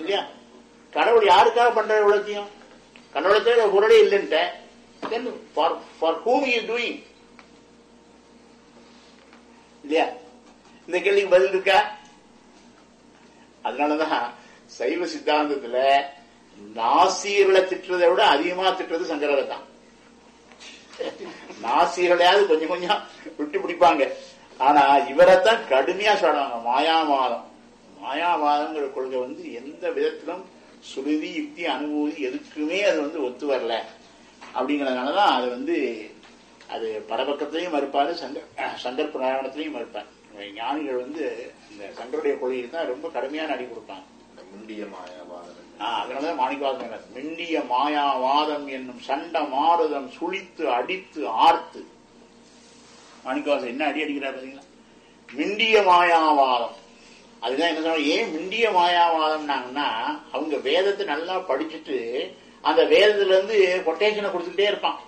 இல்லையா கடவுள் யாருக்காக பண்ற உலகத்தையும் கடவுளத்தே குரலே இல்லைன்ட்ட then for for whom is doing இல்லையா இந்த கேள்விக்கு பதில் இருக்கா அதனாலதான் சைவ சித்தாந்தத்துல நாசியர்களை திட்டுறதை விட அதிகமா திட்டுறது சங்கரரை தான் நாசிகளையாவது கொஞ்சம் கொஞ்சம் விட்டு பிடிப்பாங்க ஆனா இவரைத்தான் கடுமையா சொல்றாங்க மாயாவாதம் மாயாவாதங்கிற கொள்கை வந்து எந்த விதத்திலும் சுருதி யுக்தி அனுபூதி எதுக்குமே அது வந்து ஒத்து வரல அப்படிங்கறதுனாலதான் அது வந்து அது பரபக்கத்திலையும் மறுப்பாரு சங்கர் சங்கர் புராணத்திலையும் மறுப்பார் ஞானிகள் வந்து இந்த சங்கருடைய கொள்கைக்கு தான் ரொம்ப கடுமையான அடி கொடுப்பாங்க இந்த முண்டிய மாயாவாதம் ஆ, அதனாலதான் மாணிக்கவாசம் சொன்னார். மிண்டிய மாயாவாதம் என்னும் சண்ட மாறுதம் சுழித்து அடித்து ஆர்த்து மாணிக்கவாசம் என்ன அடி அடிக்கிறார் பாத்தீங்களா மிண்டிய மாயாவாதம் அதுதான் என்ன சொல்ற ஏன் மிண்டிய மாயாவாதம்னாங்கன்னா அவங்க வேதத்தை நல்லா படிச்சுட்டு அந்த வேதத்துல இருந்து கொட்டேஷனை கொடுத்துக்கிட்டே இருப்பான்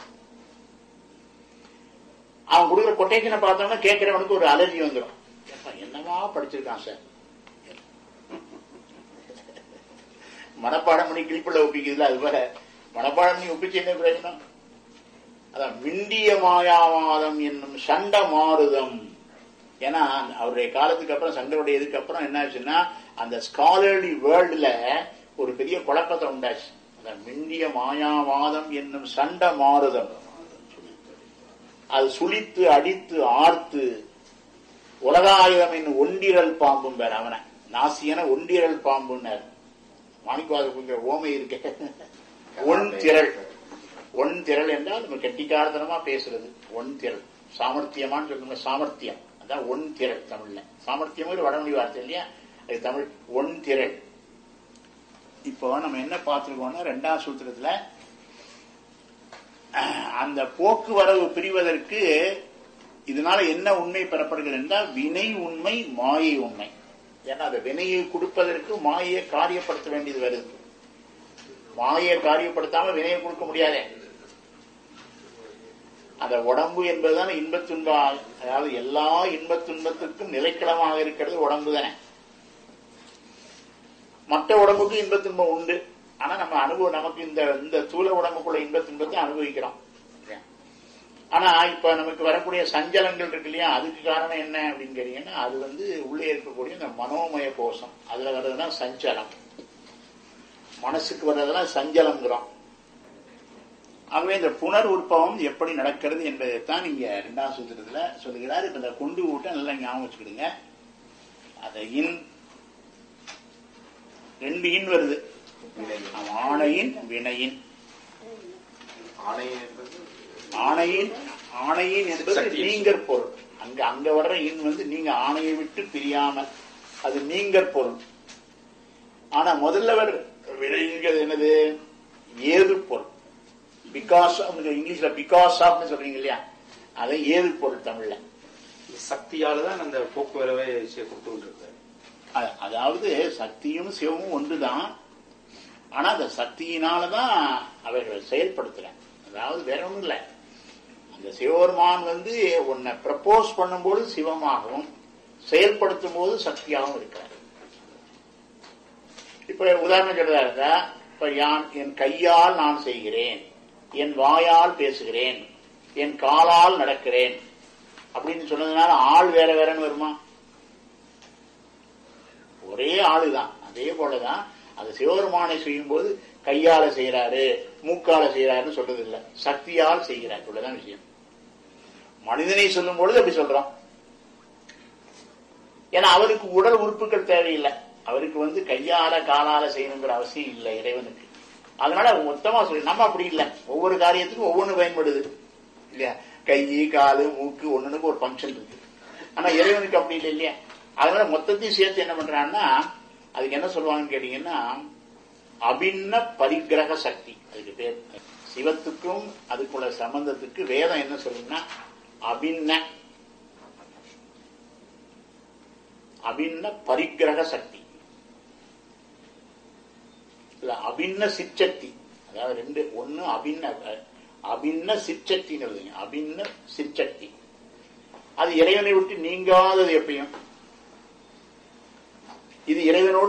அவன் கொடுக்குற கொட்டேஷனை பார்த்தோம்னா கேட்கிறவனுக்கு ஒரு அலர்ஜி வந்துடும் ஏப்பா, என்னவா படிச்சிருக்கான் சார் மனப்பாடம் பண்ணி கிளிப்பிள்ள ஒப்பிக்குதுல அது போல மனப்பாடம் பண்ணி ஒப்பிச்சு என்ன பிரயோஜனம் அதான் மிண்டிய மாயாவாதம் என்னும் சண்ட மாறுதம் ஏன்னா அவருடைய காலத்துக்கு அப்புறம் சங்கருடைய இதுக்கு அப்புறம் என்ன ஆச்சுன்னா அந்த ஸ்காலர்லி வேர்ல்டுல ஒரு பெரிய குழப்பத்தை உண்டாச்சு அதான் மிண்டிய மாயாவாதம் என்னும் சண்ட மாறுதம் அது சுழித்து அடித்து ஆர்த்து உலகாயுதம் என்னும் ஒண்டிரல் பாம்பும் பேர் அவனை நாசியன ஒண்டிரல் பாம்புன்னார் மாணிக்கவாத ஓமை இருக்க ஒன் திரள் ஒன் திரள் என்றால் நம்ம கெட்டிக்காரத்தனமா பேசுறது ஒன் திரள் சாமர்த்தியமான்னு சொல்லணும் சாமர்த்தியம் அதான் ஒன் திரள் தமிழ்ல சாமர்த்தியம் ஒரு வடமொழி வார்த்தை இல்லையா அது தமிழ் ஒன் திரள் இப்போ நம்ம என்ன பார்த்திருக்கோம்னா ரெண்டாம் சூத்திரத்துல அஹ், அந்த போக்குவரவு பிரிவதற்கு இதனால என்ன உண்மை பெறப்படுகிறது என்றால் வினை உண்மை மாயை உண்மை ஏன்னா அந்த வினையை கொடுப்பதற்கு மாயை காரியப்படுத்த வேண்டியது வருது மாயை காரியப்படுத்தாம வினையை கொடுக்க முடியாதே அந்த உடம்பு என்பதுதான் இன்பத் துன்ப அதாவது எல்லா இன்பத் துன்பத்துக்கும் நிலைக்களமாக இருக்கிறது உடம்பு தானே மற்ற உடம்புக்கு இன்பத் துன்பம் உண்டு ஆனா நம்ம அனுபவம் நமக்கு இந்த இந்த தூள உடம்புக்குள்ள இன்பத் துன்பத்தை அனுபவிக்கிறோம் ஆனா இப்ப நமக்கு வரக்கூடிய சஞ்சலங்கள் இருக்கு இல்லையா அதுக்கு காரணம் என்ன அப்படின்னு கேட்டீங்கன்னா அது வந்து உள்ளே இருக்கக்கூடிய இந்த மனோமய கோஷம் அதுல வர்றதுதான் சஞ்சலம் மனசுக்கு வர்றதெல்லாம் சஞ்சலம்ங்கிறோம் ஆகவே இந்த புனர் உற்பவம் எப்படி நடக்கிறது என்பதைத்தான் இங்க இரண்டாம் சூத்திரத்துல சொல்லுகிறார் இப்ப இந்த கொண்டு ஊட்ட நல்லா ஞாபகம் வச்சுக்கிடுங்க அந்த இன் ரெண்டு இன் வருது வினையின் ஆமா, ஆணையின் வினையின் ஆணையம் என்பது ஆணையின் ஆணையின் என்பது சக்தி. நீங்கற் பொருள் அங்க அங்க வர்ற இன் வந்து நீங்க ஆணையை விட்டு பிரியாமல் அது நீங்கற் பொருள் ஆனா முதல்ல வர வினைங்கிறது என்னது ஏது பொருள் பிகாஸ் இங்கிலீஷ்ல பிகாஸ் ஆஃப்னு சொல்றீங்க இல்லையா அதை ஏது பொருள் தமிழ்ல சக்தியால தான் அந்த போக்குவரவை கொடுத்து கொண்டிருக்காரு அ- அதாவது சக்தியும் சிவமும் ஒன்றுதான் ஆனா அந்த சக்தியினாலதான் அவர்கள் செயல்படுத்துறாங்க அதாவது வேற ஒண்ணும் இல்ல அந்த சிவபெருமான் வந்து உன்னை ப்ரப்போஸ் பண்ணும்போது சிவமாகவும் செயல்படுத்தும் போது சக்தியாகவும் இருக்கிறார் இப்ப உதாரணம் சொல்றதா இருந்தா இப்ப யான் என் கையால் நான் செய்கிறேன் என் வாயால் பேசுகிறேன் என் காலால் நடக்கிறேன் அப்படின்னு சொன்னதுனால ஆள் வேற வேறன்னு வருமா ஒரே ஆளுதான் அதே போலதான் அது சிவபெருமானை செய்யும் போது கையால செய்யறாரு மூக்கால செய்யறாருன்னு சொல்றது இல்ல சக்தியால் செய்கிறார் இவ்வளவுதான் விஷயம் மனிதனை சொல்லும் பொழுது அப்படி சொல்றோம் ஏன்னா அவருக்கு உடல் உறுப்புகள் தேவையில்லை அவருக்கு வந்து கையால காலால செய்யணுங்கிற அவசியம் இல்லை இறைவனுக்கு அதனால மொத்தமா சொல்லி நம்ம அப்படி இல்லை ஒவ்வொரு காரியத்துக்கும் ஒவ்வொன்று பயன்படுது இல்லையா கை காலு மூக்கு ஒண்ணுக்கு ஒரு ஃபங்க்ஷன் இருக்கு ஆனா இறைவனுக்கு அப்படி இல்லை இல்லையா அதனால மொத்தத்தையும் சேர்த்து என்ன பண்றான்னா அதுக்கு என்ன சொல்லுவாங்கன்னு கேட்டீங்கன்னா அபின்ன பரிகிரக சக்தி அதுக்கு பேர் சிவத்துக்கும் அதுக்குள்ள சம்பந்தத்துக்கு வேதம் என்ன சொல்லுன்னா அபின்ன அபின்ன பரிகிரக சக்தி இல்ல அபின்ன சிற்சக்தி அதாவது ரெண்டு ஒண்ணு அபின்ன அபின்ன சிற்சக்தின்னு அபின்ன சிற்சக்தி அது இறைவனை விட்டு நீங்காதது எப்பயும் இது இறைவனோடு